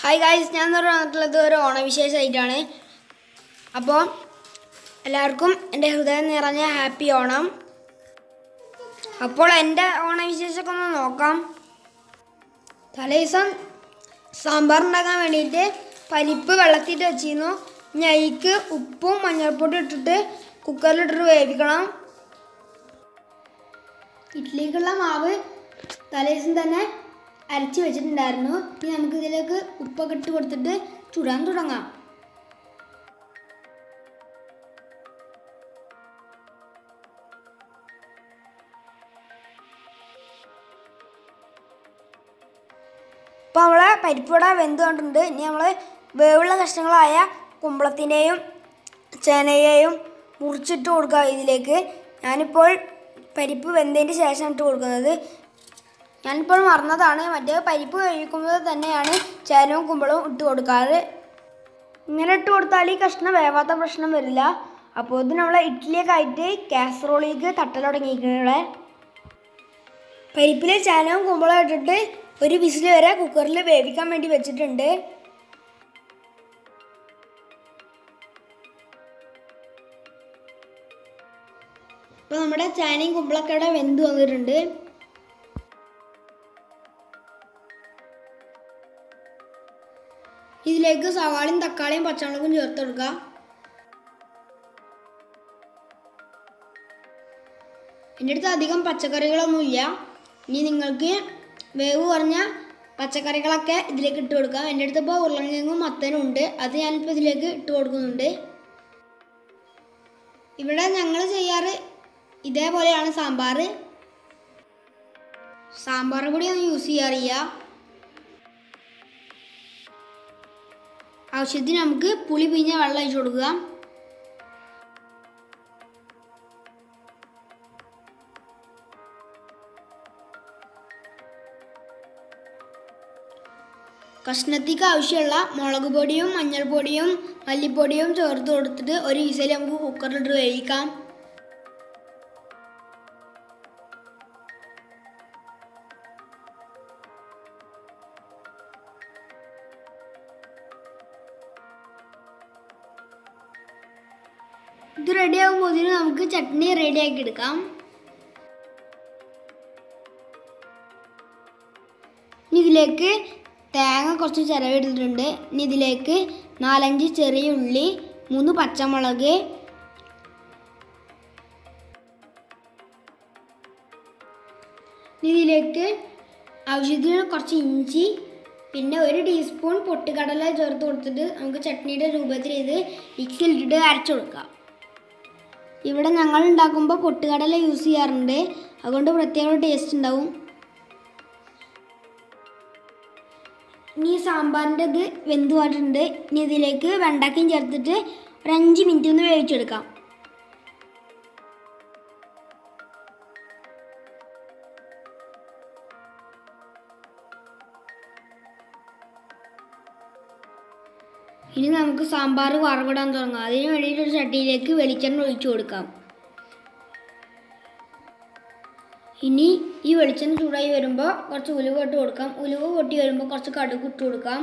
hi guys ഞാൻ ഇന്ന് വന്നിട്ടുള്ളത് ഒരു ഓണവിശേഷമായിട്ടാണ് അപ്പോൾ എല്ലാവർക്കും എൻ്റെ ഹൃദയം നിറഞ്ഞ ഹാപ്പി ഓണം അപ്പോൾ എൻ്റെ ഓണവിശേഷമൊക്കെ ഒന്ന് നോക്കാം തലേദിവസം സാമ്പാർ ഉണ്ടാക്കാൻ വേണ്ടിയിട്ട് പരിപ്പ് വെള്ളത്തിയിട്ട് വെച്ചിരുന്നു ഇനി അതിക്ക് ഉപ്പും മഞ്ഞൾപ്പൊടി ഇട്ടിട്ട് കുക്കറിലിട്ടിട്ട് വേവിക്കണം ഇഡ്ഡലിക്കുള്ള മാവ് തലേദിവസം തന്നെ അരച്ച് വെച്ചിട്ടുണ്ടായിരുന്നു ഇനി നമുക്ക് ഇതിലേക്ക് ഉപ്പൊക്കെ ഇട്ട് കൊടുത്തിട്ട് ചുടാൻ തുടങ്ങാം ഇപ്പോൾ നമ്മളെ പരിപ്പുവട വെന്ത് കണ്ടിട്ടുണ്ട് ഇനി നമ്മൾ വേവുള്ള കഷ്ണങ്ങളായ കുമ്പളത്തിനെയും ചേനയെയും മുറിച്ചിട്ട് കൊടുക്കുക ഇതിലേക്ക് ഞാനിപ്പോൾ പരിപ്പ് വെന്തതിന് ശേഷം ഇട്ട് കൊടുക്കുന്നത് ഞാനിപ്പോൾ മറന്നതാണ് മറ്റേ പരിപ്പ് കഴിക്കുമ്പോൾ തന്നെയാണ് ചേനവും കുമ്പളവും ഇട്ട് കൊടുക്കാറ് ഇങ്ങനെ ഇട്ട് കൊടുത്താൽ ഈ കഷ്ണം വേവാത്ത പ്രശ്നം വരില്ല അപ്പോൾ ഇത് നമ്മൾ ഇഡ്ഡലിയൊക്കെ ആയിട്ട് കാസറോളിലേക്ക് തട്ടൽ തുടങ്ങിയിരിക്കണേ പരിപ്പിൽ ചേനവും കുമ്പളവും ഇട്ടിട്ട് ഒരു വിസിൽ വരെ കുക്കറിൽ വേവിക്കാൻ വേണ്ടി വെച്ചിട്ടുണ്ട് ഇപ്പോൾ നമ്മുടെ ചേനയും കുമ്പളൊക്കെ ഇവിടെ വെന്ത് വന്നിട്ടുണ്ട് ഇതിലേക്ക് സവാളയും തക്കാളിയും പച്ചമുളകും ചേർത്ത് കൊടുക്കുക എൻ്റെ അടുത്ത് അധികം പച്ചക്കറികളൊന്നുമില്ല ഇനി നിങ്ങൾക്ക് വേവ് കുറഞ്ഞ പച്ചക്കറികളൊക്കെ ഇതിലേക്ക് ഇട്ട് കൊടുക്കാം എൻ്റെ അടുത്ത് ഇപ്പോൾ ഉരുളക്കിഴങ്ങും മത്തനും ഉണ്ട് അത് ഞാനിപ്പോൾ ഇതിലേക്ക് ഇട്ട് കൊടുക്കുന്നുണ്ട് ഇവിടെ ഞങ്ങൾ ചെയ്യാറ് ഇതേപോലെയാണ് സാമ്പാർ സാമ്പാർ പൊടി ഒന്നും യൂസ് ചെയ്യാറില്ല ആവശ്യത്തിന് നമുക്ക് പുളി പിഴിഞ്ഞ വെള്ളം ഒഴിച്ചു കൊടുക്കുക കഷ്ണത്തിക്ക് ആവശ്യമുള്ള മുളക് പൊടിയും മഞ്ഞൾപ്പൊടിയും മല്ലിപ്പൊടിയും ചേർത്ത് കൊടുത്തിട്ട് ഒരു വിസയിൽ നമുക്ക് കുക്കറിലിട്ട് വേവിക്കാം ഇത് റെഡി ആകുമ്പോൾ നമുക്ക് ചട്നി റെഡിയാക്കി എടുക്കാം ഇനി ഇതിലേക്ക് തേങ്ങ കുറച്ച് ചിരവിട്ടിട്ടുണ്ട് ഇനി ഇതിലേക്ക് നാലഞ്ച് ചെറിയ ഉള്ളി മൂന്ന് പച്ചമുളക് ഇനി ഇതിലേക്ക് ആവശ്യത്തിന് കുറച്ച് ഇഞ്ചി പിന്നെ ഒരു ടീസ്പൂൺ പൊട്ടുകടല ചേർത്ത് കൊടുത്തിട്ട് നമുക്ക് ചട്നിയുടെ രൂപത്തിൽ ഇത് മിക്സിയിലിട്ടിട്ട് അരച്ചു കൊടുക്കാം ഇവിടെ ഞങ്ങൾ ഉണ്ടാക്കുമ്പോൾ പൊട്ടുകടല യൂസ് ചെയ്യാറുണ്ട് അതുകൊണ്ട് പ്രത്യേക ടേസ്റ്റ് ഉണ്ടാവും ഇനി സാമ്പാറിൻ്റെ ഇത് വെന്ത് പോയിട്ടുണ്ട് ഇനി ഇതിലേക്ക് വെണ്ടക്കയും ചേർത്തിട്ട് ഒരു അഞ്ച് മിനിറ്റ് ഒന്ന് വേവിച്ചെടുക്കാം ഇനി നമുക്ക് സാമ്പാർ വറവിടാൻ തുടങ്ങാം അതിന് വേണ്ടിയിട്ട് ഒരു ചട്ടിയിലേക്ക് വെളിച്ചെണ്ണ ഒഴിച്ചു കൊടുക്കാം ഇനി ഈ വെളിച്ചെണ്ണ ചൂടായി വരുമ്പോൾ കുറച്ച് ഉലുവ ഇട്ട് കൊടുക്കാം ഉലുവ പൊട്ടി വരുമ്പോൾ കുറച്ച് കടുക് ഇട്ട് കൊടുക്കാം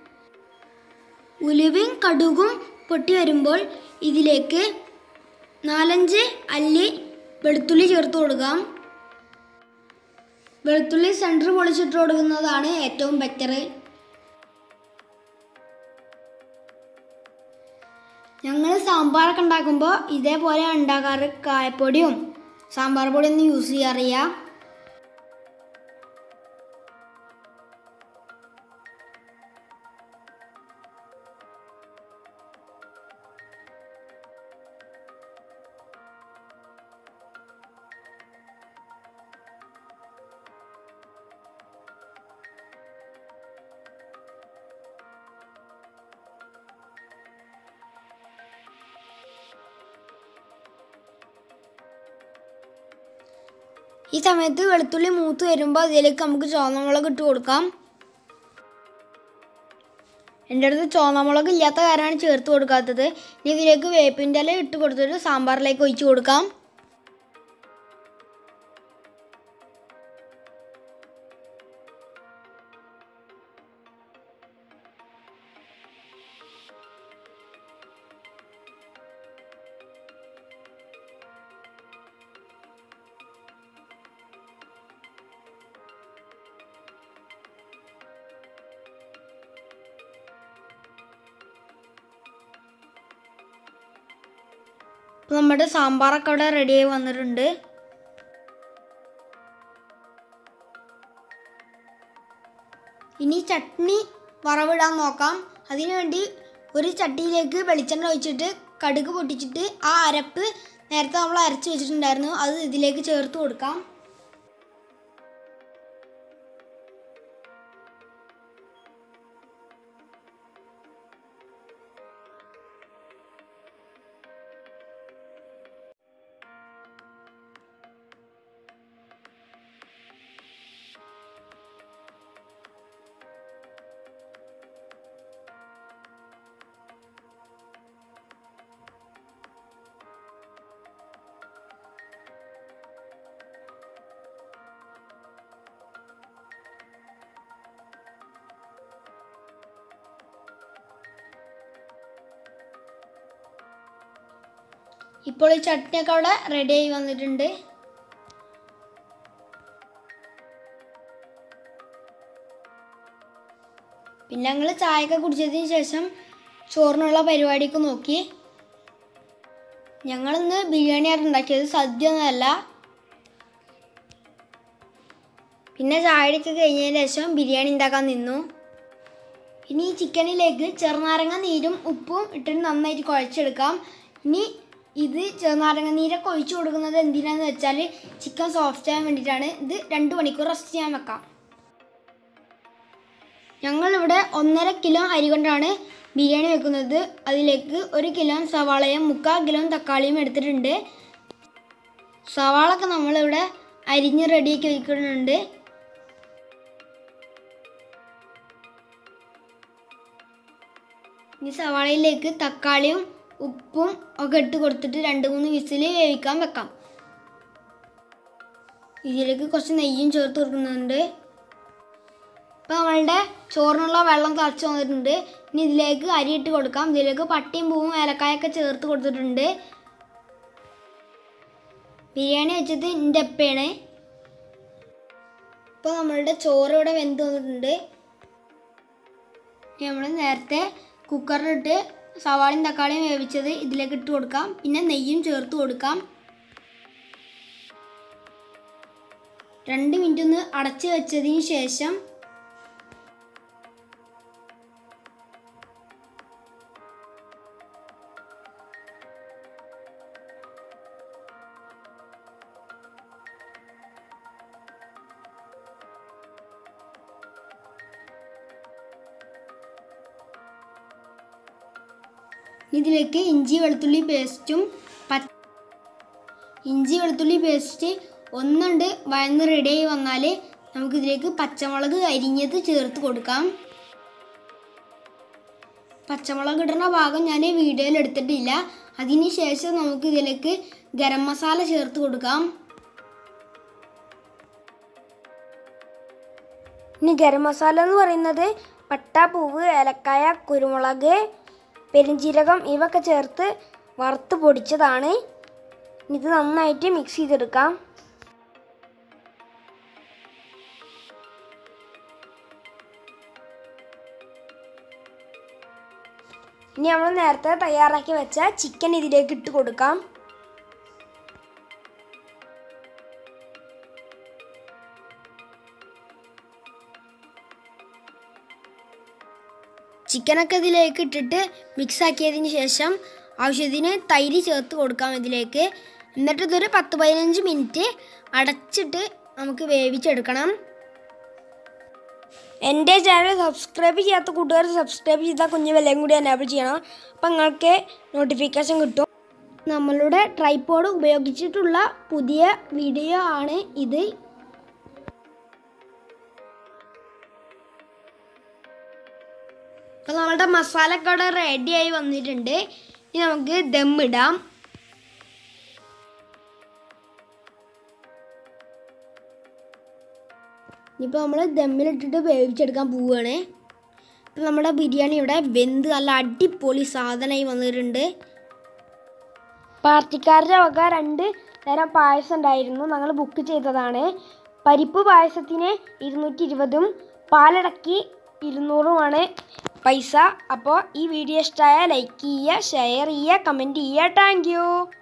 ഉലുവയും കടുകും പൊട്ടി വരുമ്പോൾ ഇതിലേക്ക് നാലഞ്ച് അല്ലി വെളുത്തുള്ളി ചേർത്ത് കൊടുക്കാം വെളുത്തുള്ളി സെൻറ്റർ പൊളിച്ചിട്ട് കൊടുക്കുന്നതാണ് ഏറ്റവും ബെറ്റർ ഞങ്ങൾ സാമ്പാറൊക്കെ ഉണ്ടാക്കുമ്പോൾ ഇതേപോലെയാണ് ഉണ്ടാക്കാറ് കായപ്പൊടിയും സാമ്പാർ പൊടിയൊന്നും യൂസ് ചെയ്യാറില്ല ഈ സമയത്ത് വെളുത്തുള്ളി മൂത്ത് വരുമ്പോൾ അതിലേക്ക് നമുക്ക് ചുവന്നമുളക് ഇട്ട് കൊടുക്കാം എൻ്റെ അടുത്ത് ചുവന്നമുളക് ഇല്ലാത്ത കാരണമാണ് ചേർത്ത് കൊടുക്കാത്തത് ഇനി ഇതിലേക്ക് വേപ്പിൻ്റെ ഇല ഇട്ട് കൊടുത്തിട്ട് സാമ്പാറിലേക്ക് ഒഴിച്ച് കൊടുക്കാം അപ്പോൾ നമ്മുടെ സാമ്പാറൊക്കെ അവിടെ റെഡിയായി വന്നിട്ടുണ്ട് ഇനി ചട്നി വറവിടാൻ നോക്കാം അതിനുവേണ്ടി ഒരു ചട്ടിയിലേക്ക് വെളിച്ചെണ്ണ ഒഴിച്ചിട്ട് കടുക് പൊട്ടിച്ചിട്ട് ആ അരപ്പ് നേരത്തെ നമ്മൾ അരച്ച് വെച്ചിട്ടുണ്ടായിരുന്നു അത് ഇതിലേക്ക് ചേർത്ത് കൊടുക്കാം ഇപ്പോൾ ഈ ചട്നിയൊക്കെ അവിടെ റെഡി ആയി വന്നിട്ടുണ്ട് പിന്നെ ഞങ്ങൾ ചായയൊക്കെ കുടിച്ചതിന് ശേഷം ചോറിനുള്ള പരിപാടിയൊക്കെ നോക്കി ഞങ്ങളിന്ന് ബിരിയാണിയാണ് ഉണ്ടാക്കിയത് സദ്യ ഒന്നുമല്ല പിന്നെ ചായയൊക്കെ കഴിഞ്ഞതിന് ശേഷം ബിരിയാണി ഉണ്ടാക്കാൻ നിന്നു ഇനി ഈ ചിക്കനിലേക്ക് ചെറുനാരങ്ങ നീരും ഉപ്പും ഇട്ടിട്ട് നന്നായിട്ട് കുഴച്ചെടുക്കാം ഇനി ഇത് ചെറുനാരങ്ങ നീരൊക്കെ ഒഴിച്ചു കൊടുക്കുന്നത് എന്തിനാന്ന് വെച്ചാൽ ചിക്കൻ സോഫ്റ്റ് ആകാൻ വേണ്ടിയിട്ടാണ് ഇത് രണ്ട് മണിക്കൂർ റെസ്റ്റ് ചെയ്യാൻ വെക്കാം ഞങ്ങളിവിടെ ഒന്നര കിലോ അരി കൊണ്ടാണ് ബിരിയാണി വെക്കുന്നത് അതിലേക്ക് ഒരു കിലോ സവാളയും മുക്കാൽ കിലോ തക്കാളിയും എടുത്തിട്ടുണ്ട് സവാളൊക്കെ നമ്മളിവിടെ അരിഞ്ഞ് റെഡിയാക്കി വെക്കുന്നുണ്ട് ഇനി സവാളയിലേക്ക് തക്കാളിയും ഉപ്പും ഒക്കെ ഇട്ട് കൊടുത്തിട്ട് രണ്ട് മൂന്ന് വിസിൽ വേവിക്കാൻ വെക്കാം ഇതിലേക്ക് കുറച്ച് നെയ്യും ചേർത്ത് കൊടുക്കുന്നുണ്ട് ഇപ്പം നമ്മളുടെ ചോറിനുള്ള വെള്ളം തിളച്ച് വന്നിട്ടുണ്ട് ഇനി ഇതിലേക്ക് അരി ഇട്ട് കൊടുക്കാം ഇതിലേക്ക് പട്ടിയും പൂവും ഏലക്കായൊക്കെ ചേർത്ത് കൊടുത്തിട്ടുണ്ട് ബിരിയാണി വെച്ചത് എൻ്റെ അപ്പയാണ് ഇപ്പോൾ നമ്മളുടെ ചോറ് ഇവിടെ വെന്ത് വന്നിട്ടുണ്ട് നമ്മൾ നേരത്തെ കുക്കറിലിട്ട് സവാളയും തക്കാളിയും വേവിച്ചത് ഇതിലേക്ക് ഇട്ട് കൊടുക്കാം പിന്നെ നെയ്യും ചേർത്ത് കൊടുക്കാം രണ്ട് മിനിറ്റ് ഒന്ന് അടച്ചു വെച്ചതിന് ശേഷം ഇതിലേക്ക് ഇഞ്ചി വെളുത്തുള്ളി പേസ്റ്റും പ ഇഞ്ചി വെളുത്തുള്ളി പേസ്റ്റ് ഒന്നുണ്ട് വയന്ന് റെഡിയായി വന്നാൽ നമുക്കിതിലേക്ക് പച്ചമുളക് അരിഞ്ഞത് ചേർത്ത് കൊടുക്കാം പച്ചമുളക് ഇടുന്ന ഭാഗം ഞാൻ വീഡിയോയിൽ എടുത്തിട്ടില്ല അതിന് ശേഷം നമുക്ക് ഇതിലേക്ക് ഗരം മസാല ചേർത്ത് കൊടുക്കാം ഇനി ഗരം മസാല എന്ന് പറയുന്നത് പട്ട പൂവ് ഏലക്കായ കുരുമുളക് പെരുംജീരകം ഇവയൊക്കെ ചേർത്ത് വറുത്ത് പൊടിച്ചതാണ് ഇത് നന്നായിട്ട് മിക്സ് ചെയ്തെടുക്കാം ഇനി നമ്മൾ നേരത്തെ തയ്യാറാക്കി വെച്ച ചിക്കൻ ഇതിലേക്ക് ഇട്ട് കൊടുക്കാം ചിക്കനൊക്കെ ഇതിലേക്ക് ഇട്ടിട്ട് മിക്സ് ആക്കിയതിന് ശേഷം ആവശ്യത്തിന് തൈര് ചേർത്ത് കൊടുക്കാം ഇതിലേക്ക് എന്നിട്ട് ഇതൊരു പത്ത് പതിനഞ്ച് മിനിറ്റ് അടച്ചിട്ട് നമുക്ക് വേവിച്ചെടുക്കണം എൻ്റെ ചാനൽ സബ്സ്ക്രൈബ് ചെയ്യാത്ത കൂട്ടുകാർ സബ്സ്ക്രൈബ് ചെയ്താൽ കുഞ്ഞു വിലയും കൂടി എനേബിൾ ചെയ്യണം അപ്പം നിങ്ങൾക്ക് നോട്ടിഫിക്കേഷൻ കിട്ടും നമ്മളുടെ ട്രൈപ്പോഡ് ഉപയോഗിച്ചിട്ടുള്ള പുതിയ വീഡിയോ ആണ് ഇത് അപ്പോൾ നമ്മളുടെ മസാലയൊക്കെ അവിടെ റെഡിയായി വന്നിട്ടുണ്ട് ഇനി നമുക്ക് ദം ഇടാം ഇനിയിപ്പോൾ നമ്മൾ ദമ്മിലിട്ടിട്ട് വേവിച്ചെടുക്കാൻ പോവുകയാണ് ഇപ്പം നമ്മുടെ ബിരിയാണി ഇവിടെ വെന്ത് നല്ല അടിപൊളി സാധനമായി വന്നിട്ടുണ്ട് പാർട്ടിക്കാരുടെ വക രണ്ട് തരം പായസം ഉണ്ടായിരുന്നു ഞങ്ങൾ ബുക്ക് ചെയ്തതാണ് പരിപ്പ് പായസത്തിന് ഇരുന്നൂറ്റി ഇരുപതും പാലടക്കി ഇരുന്നൂറുമാണ് പൈസ അപ്പോൾ ഈ വീഡിയോ ഇഷ്ടമായ ലൈക്ക് ചെയ്യുക ഷെയർ ചെയ്യുക കമൻറ്റ് ചെയ്യുക താങ്ക്